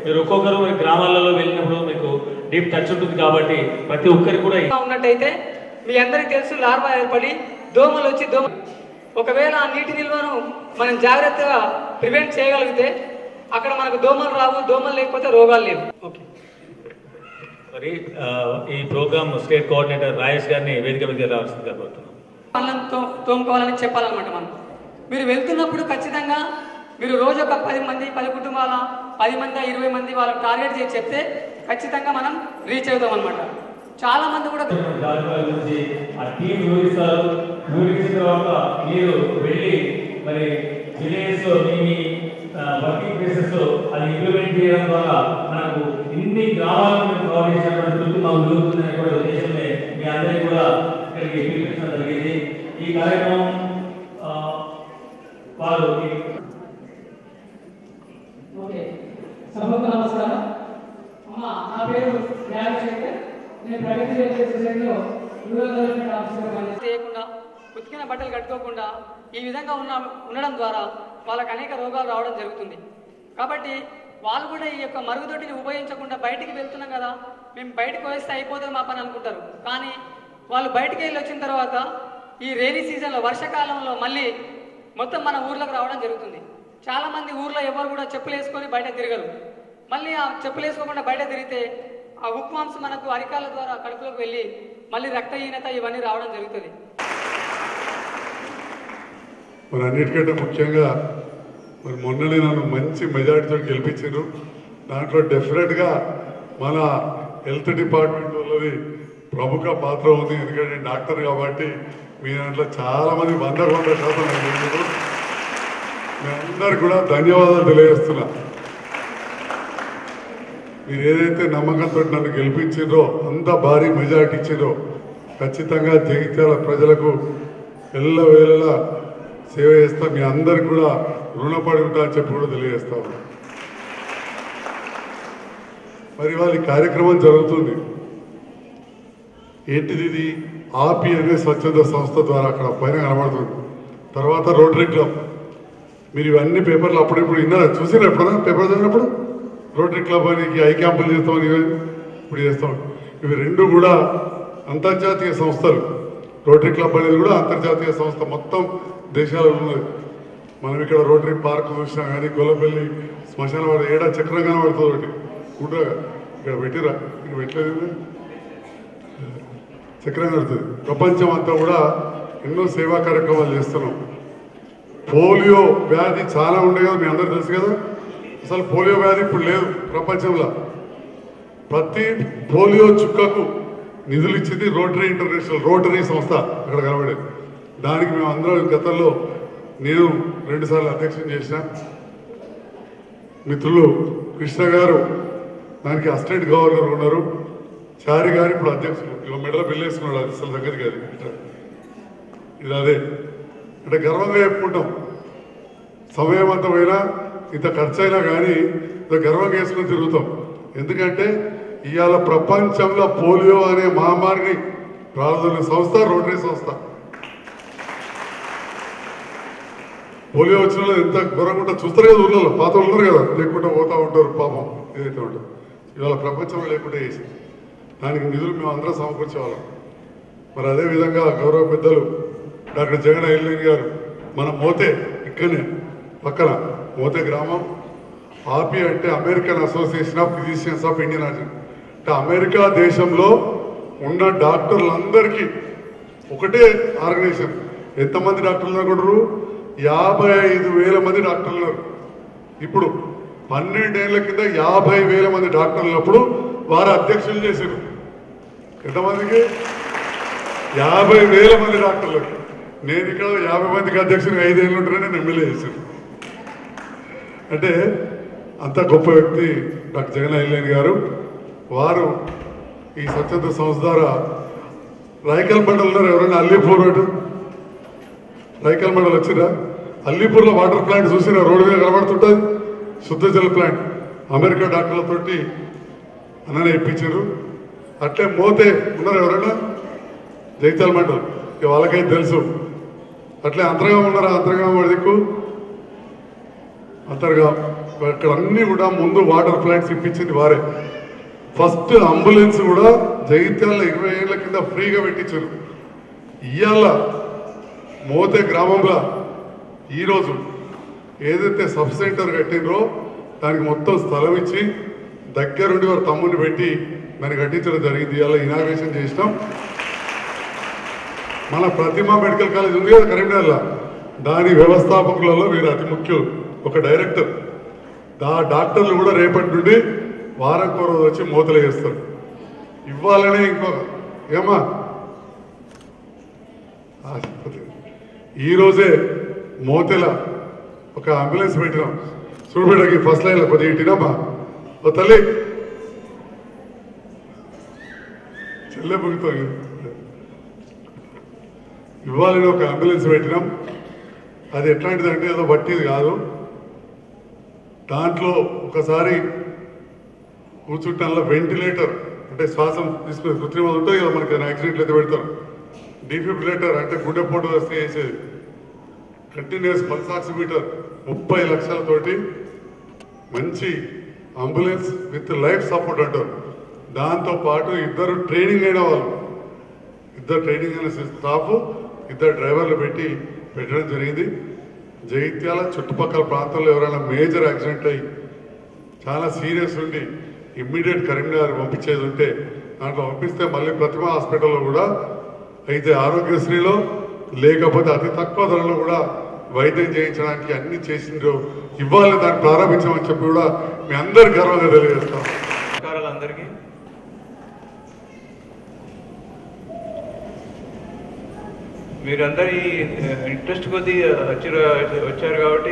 మీరు ఒక్కొక్కరు మీ గ్రామాలలో వెళ్ళినప్పుడు మీకు డీప్ టచ్ ఉంటుంది కాబట్టి ప్రతి ఒక్కరికి కూడా గా ఉన్నట్టయితే మీ అందరికీ తెలుసు లార్వా ఏర్పడి దోమలు వచ్చి దోమ ఒకవేళ ఆ నీటి నిల్వను మనం జాగ్రత్తగా ప్రివెంట్ చేయగలిగితే అక్కడ మనకు దోమలు రావు దోమలు లేకపోతే రోగాలు లేవు ఓకే మరి ఆ, ఈ ప్రోగ్రామ్ స్టేట్ కోఆర్డినేటర్ రాజేష్ గారిని వేదిక మీద రావాల్సిందిగా కోరుతున్నాం పళ్ళను తో తోముకోవాలని చెప్పాలన్నమాట మనం మీరు వెళ్తున్నప్పుడు ఖచ్చితంగా మీరు రోజు ఒక పది మంది పది కుటుంబాల పది మంది ఇరవై మంది వాళ్ళని టార్గెట్ చేసి చెప్తే ఖచ్చితంగా మనం రీచ్ అవుతాం అనమాట చాలా మంది కూడా దాని గురించి ఆ టీం వివరిస్తారు వివరించిన తర్వాత మీరు వెళ్ళి మరి విలేజ్ లో మీ మీ వర్కింగ్ ప్లేసెస్ లో అది ఇంప్లిమెంట్ చేయడం ద్వారా మనకు ఇన్ని గ్రామాలను మేము కవర్ చేసినటువంటి తృప్తి మాకు జరుగుతుందనే కూడా ఉద్దేశమే మీ అందరికీ కూడా ఇక్కడికి పిలిపించడం జరిగింది ఈ కార్యక్రమం ఆ, వారు ఈ- ఓకే సభకు నమస్కారం అమ్మ నా పేరు రాజశేఖర్ నేను ప్రగతి వెల్ఫేర్ సొసైటీలో రూరల్ డెవలప్మెంట్ ఆఫీసర్గా పనిచేస్తాను. చేయకుండా ఉతికిన బట్టలు కట్టుకోకుండా ఈ విధంగా ఉన్న ఉండడం ద్వారా వాళ్ళకి అనేక రోగాలు రావడం జరుగుతుంది కాబట్టి వాళ్ళు కూడా ఈ యొక్క మరుగుదొడ్డిని ఉపయోగించకుండా బయటికి వెళ్తున్నాం కదా మేము బయటకు వేస్తే అయిపోతుంది మా పని అనుకుంటారు కానీ వాళ్ళు బయటికి వెళ్ళి వచ్చిన తర్వాత ఈ రైనీ సీజన్లో వర్షాకాలంలో మళ్ళీ మొత్తం మన ఊర్లోకి రావడం జరుగుతుంది చాలా మంది ఊర్లో ఎవరు కూడా చెప్పులు వేసుకొని బయట తిరగరు మళ్ళీ ఆ చెప్పులు వేసుకోకుండా బయట తిరిగితే ఆ ఉప్పు మాంసం మనకు అరికాల ద్వారా కడుపులోకి వెళ్ళి మళ్ళీ రక్తహీనత ఇవన్నీ రావడం జరుగుతుంది మరి అన్నిటికంటే ముఖ్యంగా మరి మొన్ననే నన్ను మంచి మెజారిటీతో గెలిపించారు దాంట్లో డెఫినెట్గా మన హెల్త్ డిపార్ట్మెంట్ వాళ్ళది ప్రముఖ పాత్ర ఉంది ఎందుకంటే నేను డాక్టర్ కాబట్టి మీ దాంట్లో చాలామంది వంద వంద శాతం నాకు తెలియదు మీ అందరికి కూడా ధన్యవాదాలు తెలియజేస్తున్నా మీరు ఏదైతే నమ్మకంతో నన్ను గెలిపించిండ్రో అంత భారీ మెజారిటీ ఇచ్చిండ్రో ఖచ్చితంగా జగిత్యాల ప్రజలకు ఎల్ల వేళలా సేవ చేస్తా మీ అందరికి కూడా రుణపడి ఉంటా అని చెప్పి కూడా తెలియజేస్తా ఉన్నా. మరి వాళ్ళ ఈ కార్యక్రమం జరుగుతుంది ఏంటిది ఇది ఆపి అనే స్వచ్ఛంద సంస్థ ద్వారా అక్కడ పైన కనబడుతుంది తర్వాత రోటరీ క్లబ్ మీరు ఇవన్నీ పేపర్లు అప్పుడప్పుడు విన్నారా చూసినా ఎప్పుడన్నా పేపర్ చదివినప్పుడు రోటరీ క్లబ్ అని ఈ ఐ క్యాంపులు చేస్తామని ఇవి ఇప్పుడు చేస్తాం ఇవి రెండు కూడా అంతర్జాతీయ సంస్థలు రోటరీ క్లబ్ అనేది కూడా అంతర్జాతీయ సంస్థ మొత్తం దేశాలలో ఉన్నది మనం ఇక్కడ రోటరీ పార్క్ చూసినా కానీ గొల్లపల్లి శ్మశాన వాడు ఏడా చక్రం కనబడుతుంది ఒకటి గుడ్రగా ఇక్కడ పెట్టిరా ఇక్కడ పెట్టలేదు చక్రం కడుతుంది ప్రపంచం అంతా కూడా ఎన్నో సేవా కార్యక్రమాలు చేస్తున్నాం పోలియో వ్యాధి చాలా ఉండే కదా మీ అందరూ తెలుసు కదా అసలు పోలియో వ్యాధి ఇప్పుడు లేదు ప్రపంచంలో ప్రతి పోలియో చుక్కకు నిధులు ఇచ్చింది రోటరీ ఇంటర్నేషనల్ రోటరీ సంస్థ అక్కడ కనబడేది దానికి మేము అందరం గతంలో నేను రెండుసార్లు అధ్యక్షం చేసిన మిత్రులు కృష్ణ గారు దానికి అసిస్టెంట్ గవర్నర్ ఉన్నారు చారి గారు ఇప్పుడు అధ్యక్షులు ఇక మెడలో బిల్లేసుకున్నాడు అది అసలు సంగతి కాదు ఇట్లా. ఇది అదే అంటే గర్వంగా చెప్పుకుంటాం సమయం అంత పోయినా ఇంత ఖర్చు అయినా కానీ ఇంత గర్వంగా వేసుకుని తిరుగుతాం ఎందుకంటే ఇవాళ ప్రపంచంలో పోలియో అనే మహమ్మారిని ప్రారంభించిన సంస్థ రోటరీ సంస్థ పోలియో వచ్చిన వాళ్ళు ఎంత ఘోరంగా ఉంటారు చూస్తారు కదా ఊళ్ళలో పాత వాళ్ళు ఉన్నారు కదా లేకుండా పోతా ఉంటారు పాపం ఏదైతే ఉంటుంది ఇవాళ ప్రపంచంలో లేకుండా చేసి దానికి నిధులు మేము అందరం సమకూర్చేవాళ్ళం మరి అదే విధంగా గౌరవ పెద్దలు డాక్టర్ జగన్ ఎల్లేని గారు మన మోతే ఇక్కడనే పక్కన మోతే గ్రామం ఆపి అంటే American association of physicians of Indian origin అంటే అమెరికా దేశంలో ఉన్న డాక్టర్లందరికీ ఒకటే ఆర్గనైజేషన్ ఎంతమంది డాక్టర్లు అనుకుంటారు యాభై ఐదు వేల మంది డాక్టర్లు ఉన్నారు ఇప్పుడు పన్నెండేళ్ల కింద యాభై వేల మంది డాక్టర్లు ఉన్నప్పుడు వారు అధ్యక్షులు చేశారు ఎంతమందికి యాభై వేల మంది డాక్టర్లకు నేను ఇక్కడ యాభై మందికి అధ్యక్షుని ఐదేళ్ళు ఉంటేనే నేను ఎమ్మెల్యే చేశాను అంటే అంత గొప్ప వ్యక్తి డాక్టర్ జగన్ ఐలేని గారు వారు ఈ స్వచ్ఛంద సంస్థ ద్వారా రాయకల్ మండల్ ఉన్నారు ఎవరైనా అల్లీపూర్ అటు రాయకల్ మండల్ వచ్చిరా అల్లీపూర్లో వాటర్ ప్లాంట్ చూసినా రోడ్డు మీద కనబడుతుంటుంది శుద్ధ జల ప్లాంట్ అమెరికా డాక్టర్లతోటి అన్ననే ఇప్పించారు అట్లే మోతే ఉన్నారు ఎవరైనా జైతాల్ మండల్ ఇక వాళ్ళకైతే తెలుసు అట్లే అంతర్గాం ఉన్నారా అంతర్గాం వాడి దిక్కు అంతర్గాం అక్కడ అన్ని కూడా ముందు వాటర్ ప్లాంట్స్ ఇప్పించింది వారే ఫస్ట్ అంబులెన్స్ కూడా జగిత్యాల ఇరవై ఏళ్ల కింద ఫ్రీగా పెట్టించారు ఇవాళ మోతే గ్రామంలో ఈరోజు ఏదైతే సబ్ సెంటర్ కట్టినరో దానికి మొత్తం స్థలం ఇచ్చి దగ్గరుండి వారి తమ్ముడిని పెట్టి దాన్ని కట్టించడం జరిగింది ఇవాళ ఇనాగ్రేషన్ చేసినాం మన ప్రతిమ మెడికల్ కాలేజ్ ఉంది కదా కరీంనగర్లో దాని వ్యవస్థాపకులలో వీరు అతి ముఖ్యులు ఒక డైరెక్టర్ దా డాక్టర్లు కూడా రేపటి నుండి వారం రోజు వచ్చి మూతలు చేస్తారు ఇవ్వాలనే ఇంకో ఏమా ఆశపతి. ఈ రోజే మోతెల ఒక అంబులెన్స్ పెట్టినాం చూడబెట్టకి ఫస్ట్ లైన్లో కొద్దిగా ఇట్టినామా ఓ తల్లి చెల్లె పొగుతాం ఇవ్వాలని ఒక అంబులెన్స్ పెట్టినాం అది ఎట్లాంటిది అంటే ఏదో బట్టిది కాదు దాంట్లో ఒకసారి కూర్చుంటాలో వెంటిలేటర్ అంటే శ్వాసం తీసుకునే కృత్రిమ ఉంటుంది కదా మనకి యాక్సిడెంట్లు అయితే పెడతారు డిఫిబ్రిలేటర్ అంటే గుండెపోటు వస్తే వేసేది కంటిన్యూస్ పల్స్ ఆక్సిమీటర్ ముప్పై లక్షలతోటి మంచి అంబులెన్స్ విత్ లైఫ్ సపోర్ట్ అంటారు దాంతో పాటు ఇద్దరు ట్రైనింగ్ అయిన వాళ్ళు ఇద్దరు ట్రైనింగ్ అయిన స్టాఫ్ ఇద్దరు డ్రైవర్లు పెట్టి పెట్టడం జరిగింది జగిత్యాల చుట్టుపక్కల ప్రాంతాల్లో ఎవరైనా మేజర్ యాక్సిడెంట్ అయ్యి చాలా సీరియస్ ఉండి ఇమ్మీడియట్ కరీంనగర్ పంపించేది ఉంటే దాంట్లో పంపిస్తే మళ్ళీ ప్రతిమ హాస్పిటల్లో కూడా అయితే ఆరోగ్యశ్రీలో లేకపోతే అతి తక్కువ ధరలో కూడా వైద్యం చేయించడానికి అన్ని చేసిండ్రు ఇవ్వాలి దాన్ని ప్రారంభించమని చెప్పి కూడా మీ అందరి గర్వంగా తెలియజేస్తాం నమస్కారాలు అందరికీ మీరందరి ఇంట్రెస్ట్ కొద్దీ వచ్చారు వచ్చారు కాబట్టి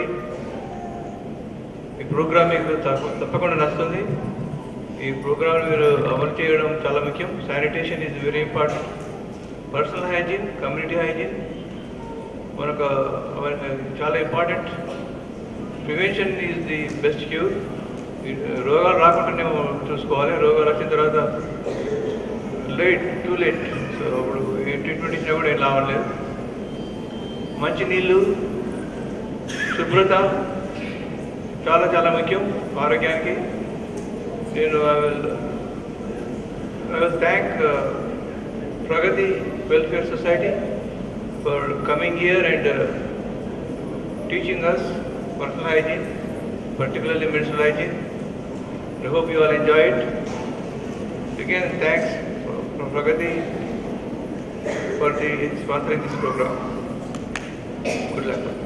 ఈ ప్రోగ్రామ్ మీకు తప్ప- తప్పకుండా నచ్చుతుంది ఈ ప్రోగ్రామ్ మీరు అమలు చేయడం చాలా ముఖ్యం sanitation is very important personal hygiene community hygiene మనకు అవ- చాలా important prevention is the best cure రోగాలు రాకుండానే చూసుకోవాలి రోగాలు వచ్చిన తర్వాత లేట్ టూ లేట్ సో అప్పుడు ఏ ట్రీట్మెంట్ ఇచ్చినా కూడా ఏం లాభం లేదు మంచి నీళ్ళు శుభ్రత చాలా చాలా ముఖ్యం ఆరోగ్యానికి నేను I will I will thank Pragathi welfare society for coming here and teaching us personal hygiene, particularly menstrual hygiene. I hope you all enjoy it. Again, thanks for, for Pragati for the sponsoring this program. Good luck.